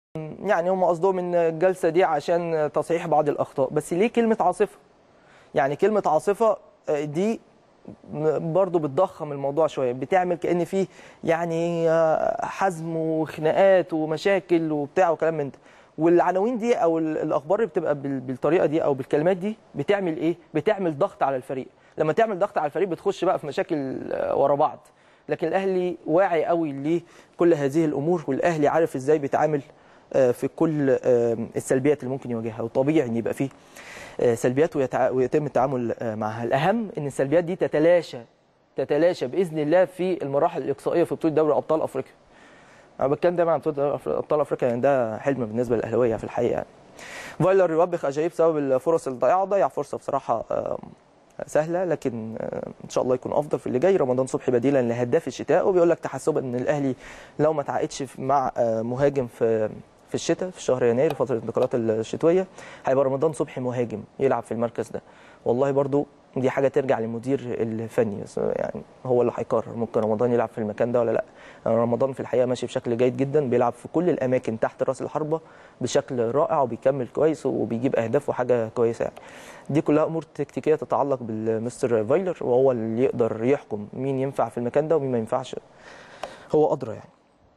يعني هم قصدهم ان الجلسه دي عشان تصحيح بعض الاخطاء بس ليه كلمه عاصفه يعني كلمه عاصفه آه، دي م- برضو بتضخم الموضوع شويه بتعمل كان فيه يعني آه، حزم وخناقات ومشاكل وبتاع وكلام من ده والعناوين دي او ال- الاخبار اللي بتبقى بال- بالطريقه دي او بالكلمات دي بتعمل ايه بتعمل ضغط على الفريق لما تعمل ضغط على الفريق بتخش بقى في مشاكل آه، ورا بعض لكن الاهلي واعي قوي لكل هذه الامور والاهلي عارف ازاي بيتعامل آه، في كل آه، السلبيات اللي ممكن يواجهها وطبيعي ان يبقى فيه آه، سلبيات ويتع- ويتم التعامل آه، معها الاهم ان السلبيات دي تتلاشى تتلاشى باذن الله في المراحل الاقصائيه في بطوله دوري ابطال افريقيا انا بتكلم دايما عن بطوله دوري أفر- ابطال افريقيا يعني ده حلم بالنسبه للاهلاويه في الحقيقه يعني فايلر يوبخ اجاي بسبب الفرص الضائعه ضيع فرصه بصراحه آه، سهله لكن آه، ان شاء الله يكون افضل في اللي جاي رمضان صبحي بديلا لهداف الشتاء وبيقول لك تحسبا ان الاهلي لو ما تعاقدش في- مع آه، مهاجم في في الشتاء في شهر يناير فتره الانتقالات الشتويه هيبقى رمضان صبحي مهاجم يلعب في المركز ده والله برضو دي حاجه ترجع للمدير الفني بس يعني هو اللي هيقرر ممكن رمضان يلعب في المكان ده ولا لا يعني رمضان في الحقيقه ماشي بشكل جيد جدا بيلعب في كل الاماكن تحت راس الحربه بشكل رائع وبيكمل كويس وبيجيب اهداف وحاجه كويسه يعني دي كلها امور تكتيكيه تتعلق بالمستر فايلر وهو اللي يقدر يحكم مين ينفع في المكان ده ومين ما ينفعش هو ادرى يعني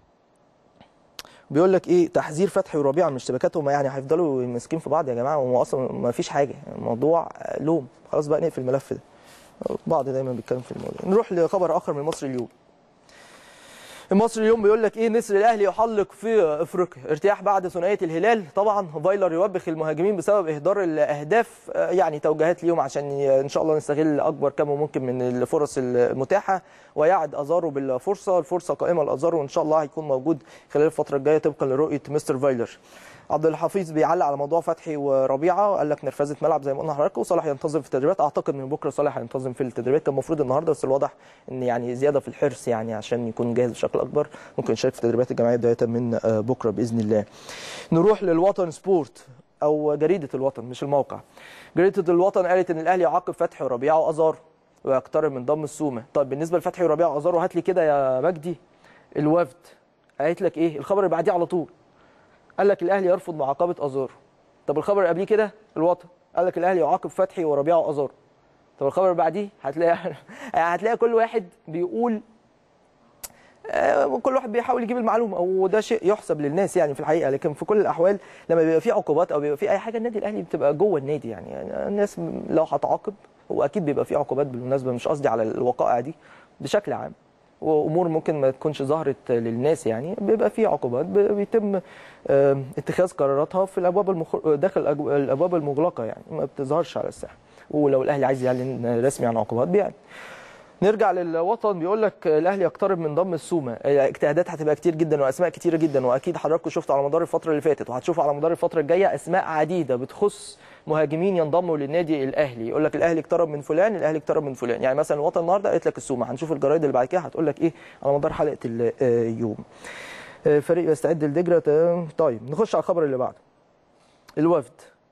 بيقول لك ايه تحذير فتحي وربيعه من اشتباكاتهم يعني هيفضلوا ماسكين في بعض يا جماعه وهو اصلا ما فيش حاجه الموضوع لوم خلاص بقى نقفل الملف ده بعض دايما بيتكلم في الموضوع نروح لخبر اخر من مصر اليوم المصري اليوم بيقول لك ايه نسر الاهلي يحلق في افريقيا ارتياح بعد ثنائيه الهلال طبعا فايلر يوبخ المهاجمين بسبب اهدار الاهداف آه، يعني توجيهات ليهم عشان ي- ان شاء الله نستغل اكبر كم ممكن من الفرص المتاحه ويعد ازارو بالفرصه الفرصه قائمه لازارو وان شاء الله هيكون موجود خلال الفتره الجايه طبقا لرؤيه مستر فايلر عبد الحفيظ بيعلق على موضوع فتحي وربيعه قال لك نرفزه ملعب زي ما قلنا لحضرتك وصالح ينتظم في التدريبات اعتقد من بكره صالح هينتظم في التدريبات كان المفروض النهارده بس الواضح ان يعني زياده في الحرص يعني عشان يكون جاهز بشكل اكبر ممكن يشارك في التدريبات الجماعيه بدايه من آه، بكره باذن الله نروح للوطن سبورت او جريده الوطن مش الموقع جريده الوطن قالت ان الاهلي يعاقب فتحي وربيعه وازار ويقترب من ضم السومه طيب بالنسبه لفتحي وربيعه وازار هات لي كده يا مجدي الوفد قالت لك ايه الخبر اللي بعديه على طول قال لك الاهلي يرفض معاقبه ازار طب الخبر اللي قبليه كده الوطن قال لك الاهلي يعاقب فتحي وربيعه وازار طب الخبر اللي بعديه هتلاقي يعني هتلاقي كل واحد بيقول آه، كل واحد بيحاول يجيب المعلومه وده شيء يحسب للناس يعني في الحقيقه لكن في كل الاحوال لما بيبقى في عقوبات او بيبقى في اي حاجه النادي الاهلي بتبقى جوه النادي يعني, يعني الناس لو هتعاقب هو اكيد بيبقى في عقوبات بالمناسبه مش قصدي على الوقائع دي بشكل عام وامور ممكن ما تكونش ظهرت للناس يعني بيبقى في عقوبات ب- بيتم آه، اتخاذ قراراتها في الابواب المخ... داخل الأج- الابواب المغلقه يعني ما بتظهرش على الساحه ولو الاهلي عايز يعلن رسمي عن عقوبات بيعلن نرجع للوطن بيقول لك الاهلي يقترب من ضم السومه اجتهادات هتبقى كتير جدا واسماء كتيره جدا واكيد حضراتكم شفتوا على مدار الفتره اللي فاتت وهتشوفوا على مدار الفتره الجايه اسماء عديده بتخص مهاجمين ينضموا للنادي الاهلي يقول لك الاهلي اقترب من فلان الاهلي اقترب من فلان يعني مثلا الوطن النهارده قالت لك السومه هنشوف الجرايد اللي بعد كده هتقول لك ايه على مدار حلقه اليوم آه، فريق يستعد لدجله آه، طيب نخش على الخبر اللي بعده الوفد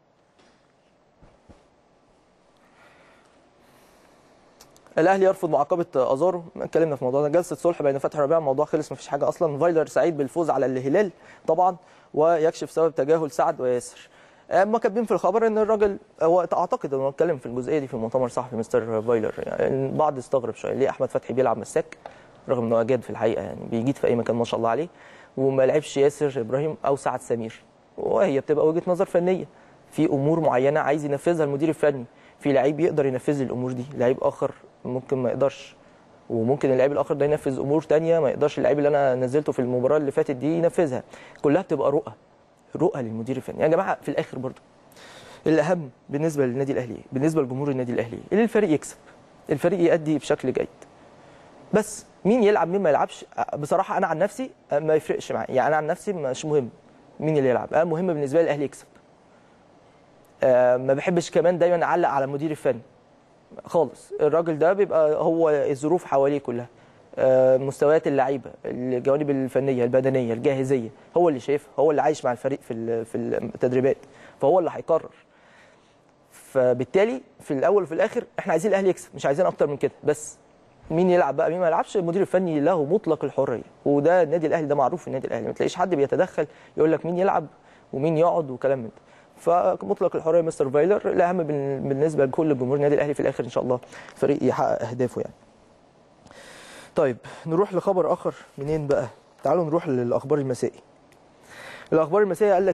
الاهلي يرفض معاقبه ازارو اتكلمنا في الموضوع ده جلسه صلح بين فتحي وربيعه الموضوع خلص مفيش حاجه اصلا فايلر سعيد بالفوز على الهلال طبعا ويكشف سبب تجاهل سعد وياسر اما كاتبين في الخبر ان الراجل هو اعتقد انه اتكلم في الجزئيه دي في المؤتمر الصحفي مستر فايلر يعني البعض استغرب شويه ليه احمد فتحي بيلعب مساك رغم انه اجاد في الحقيقه يعني بيجيد في اي مكان ما شاء الله عليه وما لعبش ياسر ابراهيم او سعد سمير وهي بتبقى وجهه نظر فنيه في امور معينه عايز ينفذها المدير الفني في لعيب يقدر ينفذ الامور دي لعيب اخر ممكن ما يقدرش وممكن اللعيب الاخر ده ينفذ امور تانية ما يقدرش اللعيب اللي انا نزلته في المباراه اللي فاتت دي ينفذها كلها بتبقى رؤى رؤى للمدير الفني يا جماعه في الاخر برضه الاهم بالنسبه للنادي الاهلي بالنسبه لجمهور النادي الاهلي ان الفريق يكسب الفريق يأدي بشكل جيد بس مين يلعب مين ما يلعبش بصراحه انا عن نفسي ما يفرقش معايا يعني انا عن نفسي مش مهم مين اللي يلعب انا مهم بالنسبه لي الاهلي يكسب آه، ما بحبش كمان دايما اعلق على المدير الفني خالص الراجل ده بيبقى هو الظروف حواليه كلها آه، مستويات اللعيبه الجوانب الفنيه البدنيه الجاهزيه هو اللي شايفها هو اللي عايش مع الفريق في ال- في التدريبات فهو اللي هيقرر فبالتالي في الاول وفي الاخر احنا عايزين الاهلي يكسب مش عايزين اكتر من كده بس مين يلعب بقى مين ما يلعبش المدير الفني له مطلق الحريه وده النادي الاهلي ده معروف في النادي الاهلي ما تلاقيش حد بيتدخل يقول لك مين يلعب ومين يقعد وكلام من ده فمطلق الحريه مستر فايلر الاهم بال- بالنسبه لكل جمهور النادي الاهلي في الاخر ان شاء الله فريق يحقق اهدافه يعني طيب نروح لخبر اخر منين بقى تعالوا نروح للاخبار المسائي الاخبار المسائيه قال لك